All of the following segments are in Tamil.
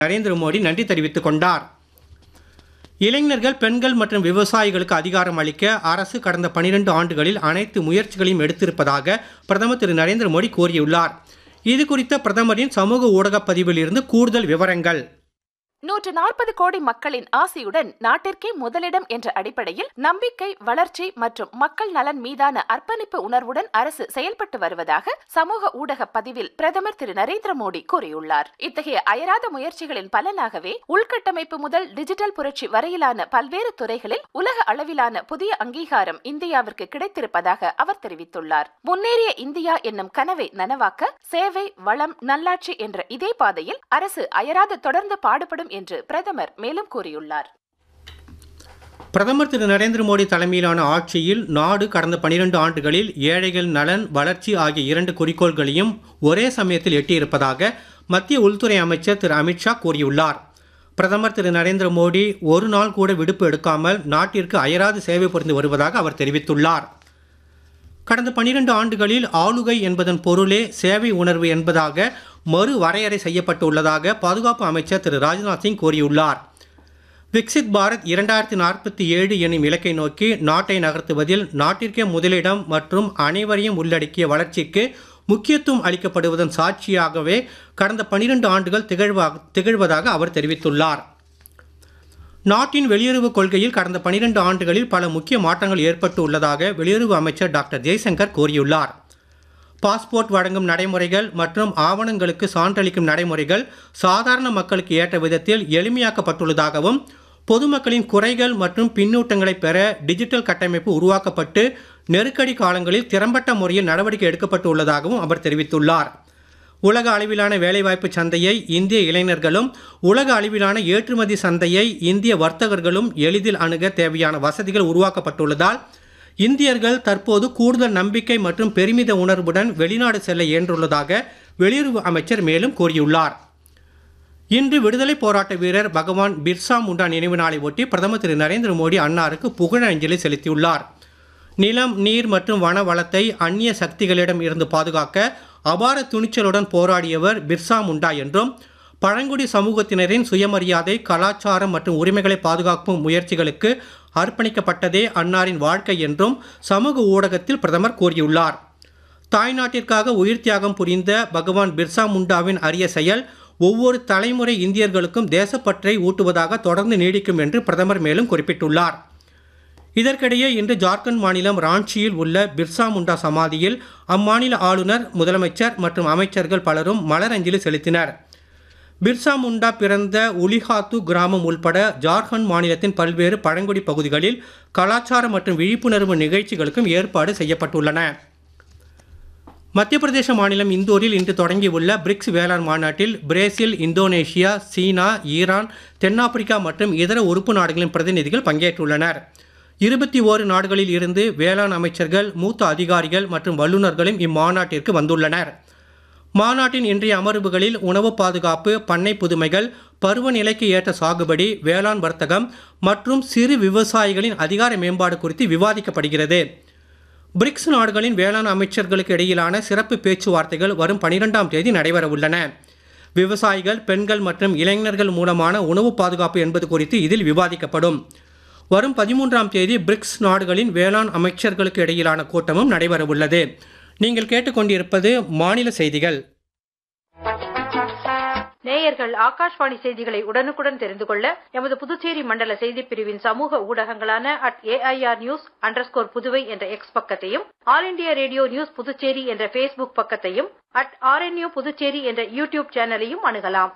நரேந்திர மோடி நன்றி தெரிவித்துக் கொண்டார் இளைஞர்கள் பெண்கள் மற்றும் விவசாயிகளுக்கு அதிகாரம் அளிக்க அரசு கடந்த 12 ஆண்டுகளில் அனைத்து முயற்சிகளையும் எடுத்திருப்பதாக பிரதமர் திரு நரேந்திர மோடி கூறியுள்ளார் இது குறித்த பிரதமரின் சமூக ஊடகப் பதிவில் இருந்து கூடுதல் விவரங்கள் நூற்று நாற்பது கோடி மக்களின் ஆசையுடன் நாட்டிற்கே முதலிடம் என்ற அடிப்படையில் நம்பிக்கை வளர்ச்சி மற்றும் மக்கள் நலன் மீதான அர்ப்பணிப்பு உணர்வுடன் அரசு செயல்பட்டு வருவதாக சமூக ஊடக பதிவில் பிரதமர் திரு நரேந்திர மோடி கூறியுள்ளார் இத்தகைய அயராத முயற்சிகளின் பலனாகவே உள்கட்டமைப்பு முதல் டிஜிட்டல் புரட்சி வரையிலான பல்வேறு துறைகளில் உலக அளவிலான புதிய அங்கீகாரம் இந்தியாவிற்கு கிடைத்திருப்பதாக அவர் தெரிவித்துள்ளார் முன்னேறிய இந்தியா என்னும் கனவை நனவாக்க சேவை வளம் நல்லாட்சி என்ற இதே பாதையில் அரசு அயராது தொடர்ந்து பாடுபடும் என்று பிரதமர் மேலும் கூறியுள்ளார் பிரதமர் திரு நரேந்திர மோடி தலைமையிலான ஆட்சியில் நாடு கடந்த 12 ஆண்டுகளில் ஏழைகள் நலன் வளர்ச்சி ஆகிய இரண்டு குறிக்கோள்களையும் ஒரே சமயத்தில் எட்டியிருப்பதாக மத்திய உள்துறை அமைச்சர் திரு அமித்ஷா கூறியுள்ளார் பிரதமர் திரு நரேந்திர மோடி ஒரு நாள் கூட விடுப்பு எடுக்காமல் நாட்டிற்கு அயராது சேவை புரிந்து வருவதாக அவர் தெரிவித்துள்ளார் கடந்த 12 ஆண்டுகளில் ஆளுகை என்பதன் பொருளே சேவை உணர்வு என்பதாக மறு வரையறை செய்யப்பட்டுள்ளதாக பாதுகாப்பு அமைச்சர் திரு ராஜ்நாத் சிங் கூறியுள்ளார் விக்சித் பாரத் இரண்டாயிரத்தி நாற்பத்தி ஏழு எனும் இலக்கை நோக்கி நாட்டை நகர்த்துவதில் நாட்டிற்கே முதலிடம் மற்றும் அனைவரையும் உள்ளடக்கிய வளர்ச்சிக்கு முக்கியத்துவம் அளிக்கப்படுவதன் சாட்சியாகவே கடந்த 12 ஆண்டுகள் திகழ்வா திகழ்வதாக அவர் தெரிவித்துள்ளார் நாட்டின் வெளியுறவு கொள்கையில் கடந்த 12 ஆண்டுகளில் பல முக்கிய மாற்றங்கள் ஏற்பட்டு உள்ளதாக வெளியுறவு அமைச்சர் டாக்டர் ஜெய்சங்கர் கூறியுள்ளார் பாஸ்போர்ட் வழங்கும் நடைமுறைகள் மற்றும் ஆவணங்களுக்கு சான்றளிக்கும் நடைமுறைகள் சாதாரண மக்களுக்கு ஏற்ற விதத்தில் எளிமையாக்கப்பட்டுள்ளதாகவும் பொதுமக்களின் குறைகள் மற்றும் பின்னூட்டங்களை பெற டிஜிட்டல் கட்டமைப்பு உருவாக்கப்பட்டு நெருக்கடி காலங்களில் திறம்பட்ட முறையில் நடவடிக்கை எடுக்கப்பட்டு உள்ளதாகவும் அவர் தெரிவித்துள்ளார் உலக அளவிலான வேலைவாய்ப்பு சந்தையை இந்திய இளைஞர்களும் உலக அளவிலான ஏற்றுமதி சந்தையை இந்திய வர்த்தகர்களும் எளிதில் அணுக தேவையான வசதிகள் உருவாக்கப்பட்டுள்ளதால் இந்தியர்கள் தற்போது கூடுதல் நம்பிக்கை மற்றும் பெருமித உணர்வுடன் வெளிநாடு செல்ல இயன்றுள்ளதாக வெளியுறவு அமைச்சர் மேலும் கூறியுள்ளார் இன்று விடுதலை போராட்ட வீரர் பகவான் பிர்சா முண்டா நினைவு நாளை ஒட்டி பிரதமர் திரு நரேந்திர மோடி அன்னாருக்கு புகழஞ்சலி செலுத்தியுள்ளார் நிலம் நீர் மற்றும் வன வளத்தை அந்நிய சக்திகளிடம் இருந்து பாதுகாக்க அபார துணிச்சலுடன் போராடியவர் பிர்சா முண்டா என்றும் பழங்குடி சமூகத்தினரின் சுயமரியாதை கலாச்சாரம் மற்றும் உரிமைகளை பாதுகாக்கும் முயற்சிகளுக்கு அர்ப்பணிக்கப்பட்டதே அன்னாரின் வாழ்க்கை என்றும் சமூக ஊடகத்தில் பிரதமர் கூறியுள்ளார் தாய்நாட்டிற்காக உயிர் தியாகம் புரிந்த பகவான் பிர்சா முண்டாவின் அரிய செயல் ஒவ்வொரு தலைமுறை இந்தியர்களுக்கும் தேசப்பற்றை ஊட்டுவதாக தொடர்ந்து நீடிக்கும் என்று பிரதமர் மேலும் குறிப்பிட்டுள்ளார் இதற்கிடையே இன்று ஜார்க்கண்ட் மாநிலம் ராஞ்சியில் உள்ள பிர்சா முண்டா சமாதியில் அம்மாநில ஆளுநர் முதலமைச்சர் மற்றும் அமைச்சர்கள் பலரும் மலரஞ்சலி செலுத்தினர் பிர்சா முண்டா பிறந்த உலிஹாத்து கிராமம் உள்பட ஜார்க்கண்ட் மாநிலத்தின் பல்வேறு பழங்குடி பகுதிகளில் கலாச்சார மற்றும் விழிப்புணர்வு நிகழ்ச்சிகளுக்கும் ஏற்பாடு செய்யப்பட்டுள்ளன மத்திய பிரதேச மாநிலம் இந்தூரில் இன்று தொடங்கியுள்ள பிரிக்ஸ் வேளாண் மாநாட்டில் பிரேசில் இந்தோனேஷியா சீனா ஈரான் தென்னாப்பிரிக்கா மற்றும் இதர உறுப்பு நாடுகளின் பிரதிநிதிகள் பங்கேற்றுள்ளனர் இருபத்தி ஓரு நாடுகளில் இருந்து வேளாண் அமைச்சர்கள் மூத்த அதிகாரிகள் மற்றும் வல்லுநர்களும் இம்மாநாட்டிற்கு வந்துள்ளனர் மாநாட்டின் இன்றைய அமர்வுகளில் உணவு பாதுகாப்பு பண்ணை புதுமைகள் பருவநிலைக்கு ஏற்ற சாகுபடி வேளாண் வர்த்தகம் மற்றும் சிறு விவசாயிகளின் அதிகார மேம்பாடு குறித்து விவாதிக்கப்படுகிறது பிரிக்ஸ் நாடுகளின் வேளாண் அமைச்சர்களுக்கு இடையிலான சிறப்பு பேச்சுவார்த்தைகள் வரும் பனிரெண்டாம் தேதி நடைபெற உள்ளன விவசாயிகள் பெண்கள் மற்றும் இளைஞர்கள் மூலமான உணவு பாதுகாப்பு என்பது குறித்து இதில் விவாதிக்கப்படும் வரும் பதிமூன்றாம் தேதி பிரிக்ஸ் நாடுகளின் வேளாண் அமைச்சர்களுக்கு இடையிலான கூட்டமும் நடைபெற உள்ளது நீங்கள் கேட்டுக்கொண்டிருப்பது மாநில செய்திகள் நேயர்கள் ஆகாஷ்வாணி செய்திகளை உடனுக்குடன் தெரிந்து கொள்ள எமது புதுச்சேரி மண்டல செய்திப் பிரிவின் சமூக ஊடகங்களான at AIR news underscore Puduvai என்ற எக்ஸ் பக்கத்தையும் All India Radio news Puducherry என்ற ஃபேஸ்புக் பக்கத்தையும் அட் ஆர்என்யூ புதுச்சேரி என்ற யூடியூப் சேனலையும் அணுகலாம்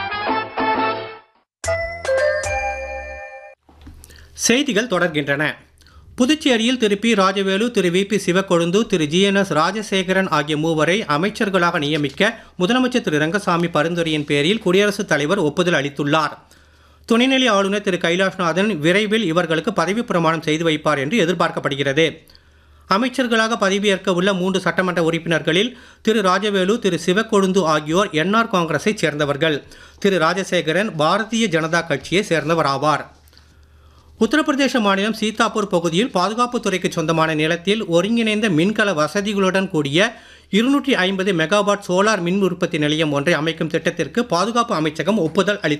செய்திகள் தொடர்கின்றன புதுச்சேரியில் Thiru P Rajavelu Thiru V P Sivakozhundu Thiru G N S Rajasekaran ஆகிய மூவரை அமைச்சர்களாக நியமிக்க முதலமைச்சர் திரு ரங்கசாமி பரிந்துரையின் பேரில் குடியரசுத் தலைவர் ஒப்புதல் அளித்துள்ளார் துணைநிலை ஆளுநர் திரு கைலாஷ்நாதன் விரைவில் இவர்களுக்கு பதவி பிரமாணம் செய்து வைப்பார் என்று எதிர்பார்க்கப்படுகிறது அமைச்சர்களாக பதவியேற்க உள்ள மூன்று சட்டமன்ற உறுப்பினர்களில் திரு ராஜவேலு திரு சிவக்கொழுந்து ஆகியோர் என்ஆர் காங்கிரஸைச் சேர்ந்தவர்கள் திரு ராஜசேகரன் பாரதிய ஜனதா கட்சியை சேர்ந்தவர் ஆவார் உத்தரப்பிரதேச மாநிலம் சீதாப்பூர் பகுதியில் பாதுகாப்புத் துறைக்கு சொந்தமான நிலத்தில் ஒருங்கிணைந்த மின்கல வசதிகளுடன் கூடிய இருநூற்றி ஐம்பது மெகாவாட் சோலார் மின் உற்பத்தி நிலையம் ஒன்றை அமைக்கும் திட்டத்திற்கு பாதுகாப்பு அமைச்சகம் ஒப்புதல் அளித்துள்ளது